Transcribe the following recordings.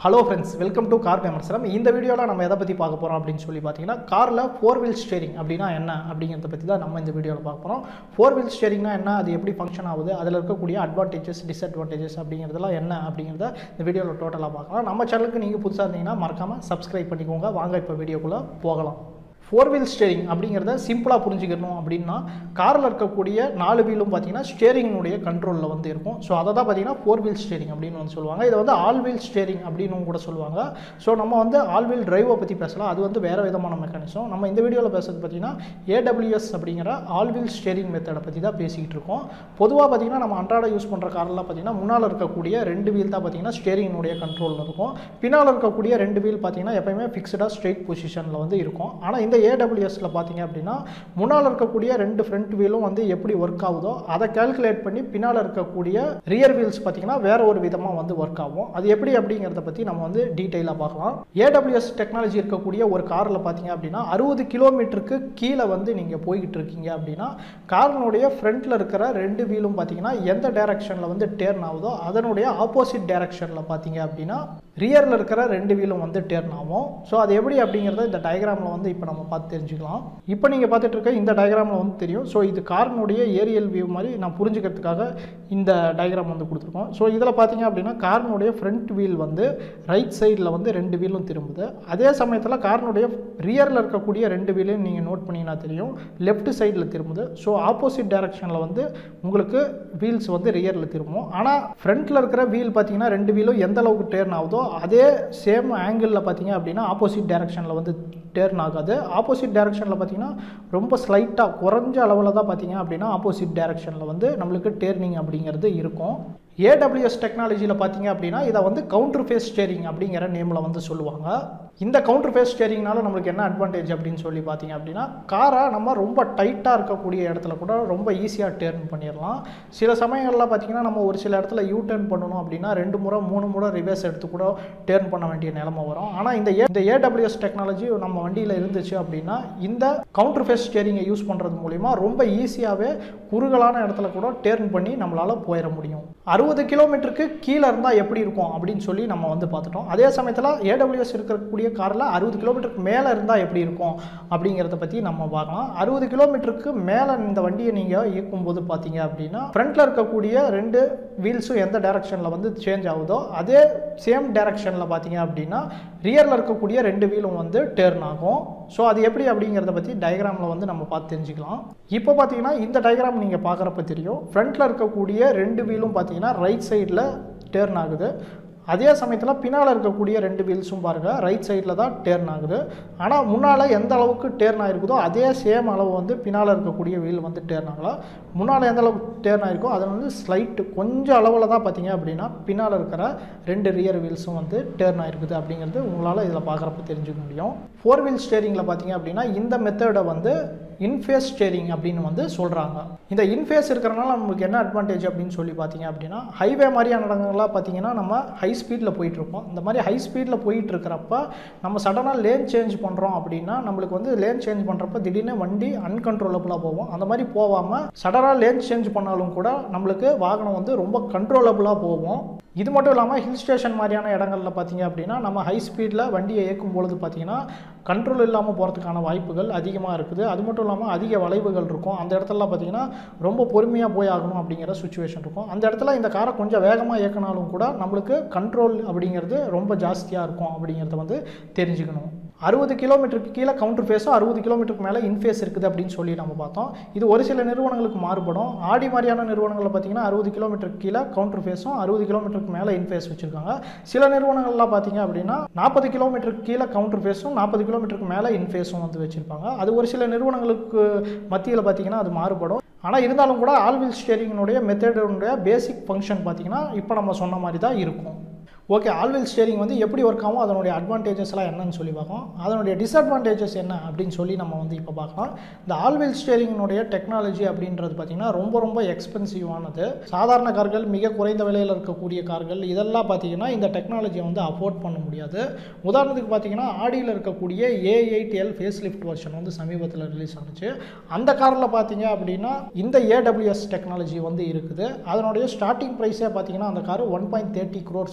hello friends welcome to car விமர்சனம் இந்த வீடியோவில் நம்ம எதை பற்றி பார்க்க போகிறோம் அப்படின்னு சொல்லி பார்த்தீங்கன்னா காரில் ஃபோர் வீல் ஸ்டேரிங் அப்படின்னா என்ன அப்படிங்கிறத பற்றி தான் நம்ம இந்த வீடியோவில் பார்க்க போகிறோம் ஃபோர் வீல் ஸ்டேரிங்னா என்ன அது எப்படி ஃபங்க்ஷன் ஆகுது அதில் இருக்கக்கூடிய அட்வான்டேஜஸ் டிஸ்அட்வான்டேஜஸ் அப்படிங்கிறதெல்லாம் என்ன அப்படிங்கிறத இந்த வீடியோவில் டோட்டலாக பார்க்கலாம் நம்ம சேனலுக்கு நீங்கள் புதுசாக இருந்தீங்கன்னா மறக்காமல் சப்ஸ்கிரைப் பண்ணிக்கோங்க வாங்க இப்போ வீடியோக்குள்ளே போகலாம் ஃபோர் வீல் ஸ்டேரிங் அப்படிங்கிறத சிம்பிளாக புரிஞ்சுக்கணும் அப்படின்னா காரில் இருக்கக்கூடிய நாலு வீலும் பார்த்தீங்கன்னா ஸ்டேரிங்கினுடைய கண்ட்ரோலில் வந்து இருக்கும் ஸோ அதை தான் பார்த்தீங்கன்னா ஃபோர் வீல் ஸ்டேரிங் அப்படின்னு வந்து சொல்லுவாங்க இதை வந்து ஆல் வீல் ஸ்டேரிங் அப்படின்னு கூட சொல்லுவாங்க ஸோ நம்ம வந்து ஆல் வீல் டிரைவை பற்றி பேசலாம் அது வந்து வேறு விதமான மெக்கானிசம் நம்ம இந்த வீடியோவில் பேசுறது பார்த்தீங்கன்னா ஏடபிள்யூஎஸ் அப்படிங்கிற ஆல் வீல் ஸ்டேரிங் மெத்தடை பற்றி தான் பேசிக்கிட்டு இருக்கோம் பொதுவாக பார்த்தீங்கன்னா நம்ம அன்றாட யூஸ் பண்ணுற கார்லாம் பார்த்தீங்கன்னா முன்னால் இருக்கக்கூடிய ரெண்டு வீல் தான் பார்த்தீங்கன்னா ஸ்டேரிங்கினுடைய கண்ட்ரோலில் இருக்கும் பின்னால் இருக்கக்கூடிய ரெண்டு வீல் பார்த்தீங்கன்னா எப்பயுமே ஃபிக்ஸ்டாக ஸ்ட்ரெயிட் பொசிஷனில் வந்து இருக்கும் ஆனால் இந்த ஏடபிள்யூஎஸில் பார்த்தீங்க அப்படின்னா முன்னால் இருக்கக்கூடிய ரெண்டு ஃப்ரண்ட் வீலும் வந்து எப்படி ஒர்க் ஆகுதோ அதை கால்குலேட் பண்ணி பின்னால் இருக்கக்கூடிய ரியர் வீல்ஸ் பார்த்தீங்கன்னா வேற ஒரு விதமாக வந்து ஒர்க் ஆகும் அது எப்படி அப்படிங்கிறத பற்றி நம்ம வந்து டீட்டெயிலாக பார்க்கலாம் ஏடபிள்யூஎஸ் டெக்னாலஜி இருக்கக்கூடிய ஒரு காரில் பார்த்தீங்க அப்படின்னா அறுபது கிலோமீட்டருக்கு கீழே வந்து நீங்கள் போய்கிட்டு இருக்கீங்க அப்படின்னா காரினுடைய ஃப்ரண்ட்டில் இருக்கிற ரெண்டு வீலும் பார்த்தீங்கன்னா எந்த டைரக்ஷனில் வந்து டேர்ன் ஆகுதோ அதனுடைய ஆப்போசிட் டைரக்ஷனில் பார்த்தீங்க அப்படின்னா ரியரில் இருக்கிற ரெண்டு வீலும் வந்து டேர்ன் ஆகும் ஸோ அது எப்படி அப்படிங்கிறத இந்த டயக்ராமில் வந்து இப்போ நம்ம பார்த்து தெரிஞ்சுக்கலாம் இப்போ நீங்கள் பார்த்துட்டு இருக்க இந்த டயக்ராமில் வந்து தெரியும் ஸோ இது காரினுடைய ஏரியல் வியூ மாதிரி நான் புரிஞ்சுக்கிறதுக்காக இந்த டயக்ராம் வந்து கொடுத்துருக்கோம் ஸோ இதில் பார்த்தீங்க அப்படின்னா காரினுடைய ஃப்ரண்ட் வீல் வந்து ரைட் சைடில் வந்து ரெண்டு வீலும் திரும்புது அதே சமயத்தில் காரினுடைய ரியரில் இருக்கக்கூடிய ரெண்டு வீலையும் நீங்கள் நோட் பண்ணிங்கன்னா தெரியும் லெஃப்ட் சைடில் திரும்புது ஸோ ஆப்போசிட் டைரக்ஷனில் வந்து உங்களுக்கு வீல்ஸ் வந்து ரியரில் திரும்பும் ஆனால் ஃப்ரண்ட்டில் இருக்கிற வீல் பார்த்தீங்கன்னா ரெண்டு வீலும் எந்த அளவுக்கு டேர்ன் ஆகுதோ அதே சேம் ஆங்கிளில் பார்த்தீங்க அப்படின்னா ஆப்போசிட் டைரக்ஷனில் வந்து டேர்ன் ஆகாது ஆப்போசிட் டைரக்ஷனில் பார்த்தீங்கன்னா ரொம்ப ஸ்லைட்டாக குறைஞ்ச அளவில் தான் பார்த்தீங்க அப்படின்னா ஆப்போசிட் டைரக்ஷனில் வந்து நம்மளுக்கு டேர்னிங் அப்படிங்கிறது இருக்கும் ஏடபிள்யூஎஸ் டெக்னாலஜியில் பார்த்தீங்க அப்படின்னா இதை வந்து கவுண்டர் ஃபேஸ் ஸ்டேரிங் அப்படிங்கிற நேமில் வந்து சொல்லுவாங்க இந்த கவுண்டர் ஃபேஸ் ஸ்டேரிங்னால நம்மளுக்கு என்ன அட்வான்டேஜ் அப்படின்னு சொல்லி பார்த்தீங்க அப்படின்னா காரை நம்ம ரொம்ப டைட்டாக இருக்கக்கூடிய இடத்துல கூட ரொம்ப ஈஸியாக டேர்ன் பண்ணிடலாம் சில சமயங்களில் பார்த்தீங்கன்னா நம்ம ஒரு சில இடத்துல யூ டேர்ன் பண்ணணும் அப்படின்னா ரெண்டு முறை மூணு முறை ரிவர்ஸ் எடுத்து கூட டேர்ன் பண்ண வேண்டிய நிலைமை வரும் ஆனால் இந்த ஏ இந்த ஏடபிள்யூஎஸ் டெக்னாலஜி நம்ம வண்டியில் இருந்துச்சு அப்படின்னா இந்த கவுண்டர் ஃபேஸ் ஸ்டேரிங்கை யூஸ் பண்ணுறது மூலிமா ரொம்ப ஈஸியாகவே குறுகலான இடத்துல கூட டேர்ன் பண்ணி நம்மளால் போயிட முடியும் அறுபது கிலோமீட்டருக்கு கீழே இருந்தால் எப்படி இருக்கும் அப்படின்னு சொல்லி நம்ம வந்து பார்த்துட்டோம் அதே சமயத்தில் ஏடபிள்யூஎஸ் இருக்கக்கூடிய காரில் அறுபது கிலோமீட்டருக்கு மேலே இருந்தால் எப்படி இருக்கும் அப்படிங்கிறத பற்றி நம்ம பார்க்கலாம் அறுபது கிலோமீட்டருக்கு மேலே இந்த வண்டியை நீங்கள் இயக்கும்போது பார்த்தீங்க அப்படின்னா ஃப்ரண்ட்டில் இருக்கக்கூடிய ரெண்டு வீல்ஸும் எந்த டைரக்ஷனில் வந்து சேஞ்ச் ஆகுதோ அதே சேம் டைரக்ஷனில் பார்த்தீங்க அப்படின்னா ரியரில் இருக்கக்கூடிய ரெண்டு வீலும் வந்து டேர்ன் ஆகும் ஸோ அது எப்படி அப்படிங்கிறத பற்றி டயக்ராமில் வந்து நம்ம பார்த்து தெரிஞ்சுக்கலாம் இப்போ பார்த்தீங்கன்னா இந்த டயக்ராம் நீங்கள் பார்க்குறப்ப தெரியும் ஃப்ரண்ட்டில் இருக்கக்கூடிய ரெண்டு வீலும் பார்த்தீங்கன்னா ரைட் சைடில் டேர்ன் ஆகுது அதே சமயத்தில் பின்னால் இருக்கக்கூடிய ரெண்டு வீல்ஸும் பாருங்கள் ரைட் சைடில் தான் டேர்ன் ஆகுது ஆனால் முன்னால் எந்த அளவுக்கு டேர்ன் ஆகிருக்குதோ அதே சேம் அளவு வந்து பின்னால் இருக்கக்கூடிய வீல் வந்து டேர்ன் ஆகலாம் முன்னால் எந்த அளவுக்கு டேர்ன் ஆகிருக்கோ அது வந்து ஸ்லைட்டு கொஞ்சம் அளவில் தான் பார்த்தீங்க அப்படின்னா பின்னால் இருக்கிற ரெண்டு ரியர் வீல்ஸும் வந்து டேர்ன் ஆகிருக்குது அப்படிங்கிறது உங்களால் இதில் பார்க்குறப்ப தெரிஞ்சுக்க முடியும் ஃபோர் வீல் ஸ்டேரிங்கில் பார்த்தீங்க அப்படின்னா இந்த மெத்தடை வந்து இன்ஃபேஸ் ஸ்டேரிங் அப்படின்னு வந்து சொல்கிறாங்க இந்த இன்ஃபேஸ் இருக்கிறனால நமக்கு என்ன அட்வான்டேஜ் அப்படின்னு சொல்லி பார்த்தீங்க அப்படின்னா ஹைவே மாதிரியான இடங்கள்லாம் பார்த்தீங்கன்னா நம்ம ஹை ஸ்பீடில் போயிட்டுருப்போம் இந்த மாதிரி ஹை ஸ்பீடில் போயிட்டு இருக்கிறப்ப நம்ம சடனாக லேன் சேஞ்ச் பண்ணுறோம் அப்படின்னா நம்மளுக்கு வந்து லேன் சேஞ்ச் பண்ணுறப்ப திடீர்னு வண்டி அன்கண்ட்ரோலபுளாக போகும் அந்த மாதிரி போகாமல் சடனாக லேன் சேஞ்ச் பண்ணாலும் கூட நம்மளுக்கு வாகனம் வந்து ரொம்ப கண்ட்ரோலபுளாக போகும் இது மட்டும் இல்லாமல் ஹில் ஸ்டேஷன் மாதிரியான இடங்களில் பார்த்தீங்க அப்படின்னா நம்ம ஹை ஸ்பீடில் வண்டியை இயக்கும் பொழுது பார்த்தீங்கன்னா கண்ட்ரோல் இல்லாமல் போகிறதுக்கான வாய்ப்புகள் அதிகமாக இருக்குது அது மட்டும் இல்லாமல் அதிக வளைவுகள் இருக்கும் அந்த இடத்துலலாம் பார்த்தீங்கன்னா ரொம்ப பொறுமையாக போய் ஆகணும் அப்படிங்கிற சுச்சுவேஷன் இருக்கும் அந்த இடத்துல இந்த காரை கொஞ்சம் வேகமாக இயக்கினாலும் கூட நம்மளுக்கு கண்ட்ரோல் அப்படிங்கிறது ரொம்ப ஜாஸ்தியாக இருக்கும் அப்படிங்கிறத வந்து தெரிஞ்சுக்கணும் அறுபது கிலோமீட்டருக்கு கீழே கவுண்டர் ஃபேஸும் அறுபது கிலோமீட்டருக்கு மேலே இன்ஃபேஸ் இருக்குது அப்படின்னு சொல்லி நம்ம பார்த்தோம் இது ஒரு சில நிறுவனங்களுக்கு மாறுபடும் ஆடி மாதிரியான நிறுவனங்களில் பார்த்தீங்கன்னா அறுபது கிலோமீட்டருக்கு கீழே கவுண்டர் ஃபேஸும் அறுபது கிலோமீட்டருக்கு மேலே இன்ஃபேஸ் வச்சுருக்காங்க சில நிறுவனங்கள்லாம் பார்த்தீங்க அப்படின்னா நாற்பது கிலோமீட்டருக்கு கீழே கவுண்டர் ஃபேஸும் நாற்பது கிலோமீட்டருக்கு மேலே இன்ஃபேஸும் வந்து வச்சுருப்பாங்க அது ஒரு சில நிறுவனங்களுக்கு மத்தியில் பார்த்தீங்கன்னா அது மாறுபடும் ஆனால் இருந்தாலும் கூட ஆல்வில் ஸ்டேரிங்கினுடைய மெத்தடுடைய பேசிக் ஃபங்க்ஷன் பார்த்தீங்கன்னா இப்போ நம்ம சொன்ன மாதிரி தான் இருக்கும் ஓகே ஆல்வெல் ஸ்டேரிங் வந்து எப்படி ஒர்க் ஆகும் அதனுடைய அட்வான்டேஜஸ்லாம் என்னன்னு சொல்லி பார்க்கலாம் அதனுடைய டிஸ்அட்வான்டேஜஸ் என்ன அப்படின்னு சொல்லி நம்ம வந்து இப்போ பார்க்கலாம் இந்த ஆல்வெல் ஸ்டேரிங்கினுடைய டெக்னாலஜி அப்படின்றது பார்த்திங்கன்னா ரொம்ப ரொம்ப எக்ஸ்பென்சிவானது சாதாரண கார்கள் மிக குறைந்த விலையில் இருக்கக்கூடிய கார்கள் இதெல்லாம் பார்த்திங்கன்னா இந்த டெக்னாலஜியை வந்து அஃபோர்ட் பண்ண முடியாது உதாரணத்துக்கு பார்த்திங்கன்னா ஆடியில் இருக்கக்கூடிய A eight L face lift version வந்து சமீபத்தில் ரிலீஸ் ஆனுச்சு அந்த காரில் பார்த்தீங்க அப்படின்னா இந்த ஏடபிள்யூஎஸ் டெக்னாலஜி வந்து இருக்குது அதனுடைய ஸ்டார்டிங் ப்ரைஸே பார்த்தீங்கன்னா அந்த car one point thirty crores அப்படிங்கிற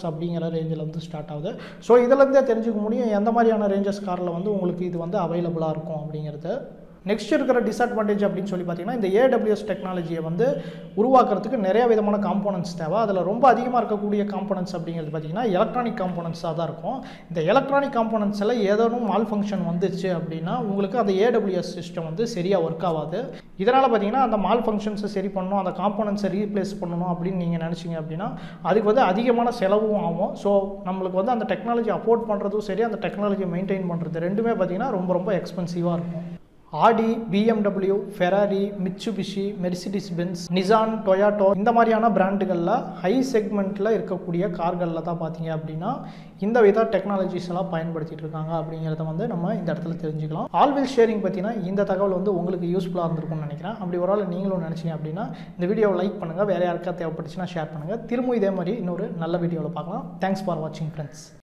அப்படிங்கிற ரேஞ்சில் வந்து ஸ்டார்ட் ஆகுது ஸோ இதுலேருந்தே தெரிஞ்சுக்க முடியும் எந்த மாதிரியான ரேஞ்சஸ் காரில் வந்து உங்களுக்கு இது வந்து அவைலபிளாக இருக்கும் அப்படிங்கிறது நெக்ஸ்ட் இருக்கிற டிஸ்அட்வான்டேஜ் அப்படின்னு சொல்லி பார்த்தீங்கன்னா இந்த ஏடபிள்யூஎஸ் டெக்னாலஜியை வந்து உருவாக்குறதுக்கு நிறைய விதமான காம்போனன்ட்ஸ் தேவை அதில் ரொம்ப அதிகமாக இருக்கக்கூடிய காம்போனன்ட்ஸ் அப்படிங்கிறது பார்த்தீங்கன்னா எலக்ட்ரானிக் காம்போனன்ட்ஸாக தான் இருக்கும் இந்த எலக்ட்ரானிக் காம்போனன்ட்ஸ் எல்லாம் ஏதேனும் மால் ஃபங்க்ஷன் வந்துச்சு அப்படின்னா உங்களுக்கு அந்த ஏடபிள்யூஎஸ் சிஸ்டம் வந்து சரியாக ஒர்க் ஆகாது இதனால் பார்த்தீங்கன்னா அந்த மால் ஃபங்க்ஷன்ஸை சரி பண்ணணும் அந்த காம்போனன்ட்ஸை ரீப்ளேஸ் பண்ணணும் அப்படின்னு நீங்கள் நினச்சிங்க அப்படின்னா அதுக்கு வந்து அதிகமான செலவும் ஆகும் ஸோ நம்மளுக்கு வந்து அந்த டெக்னாலஜி அஃபோர்ட் பண்ணுறதும் சரி அந்த டெக்னாலஜியை மெயின்டைன் பண்ணுறது ரெண்டுமே பார்த்தீங்கன்னா ரொம்ப ரொம்ப எக்ஸ்பென்சிவாக இருக்கும் Audi BMW Ferrari Mitsubishi Mercedes Benz Nissan Toyota இந்த மாதிரியான பிராண்டுகளில் ஹை செக்மெண்ட்டில் இருக்கக்கூடிய கார்களில் தான் பார்த்தீங்க அப்படின்னா இந்த வித டெக்னாலஜிஸ் எல்லாம் பயன்படுத்திட்டு இருக்காங்க அப்படிங்கிறத வந்து நம்ம இந்த இடத்துல தெரிஞ்சுக்கலாம் ஆல்வில் ஷேரிங் பார்த்தீங்கன்னா இந்த தகவல் வந்து உங்களுக்கு யூஸ்ஃபுல்லாக இருந்திருக்கும்னு நினைக்கிறேன் அப்படி ஒரு ஆள் நீங்களும் நினச்சிங்க அப்படின்னா இந்த வீடியோவை லைக் பண்ணுங்கள் வேறு யாருக்கா தேவைப்பட்டுச்சுன்னா ஷேர் பண்ணுங்கள் திரும்ப இதே மாதிரி இன்னொரு நல்ல வீடியோவில் பார்க்கலாம் தேங்க்ஸ் ஃபார் வாட்சிங் ஃப்ரெண்ட்ஸ்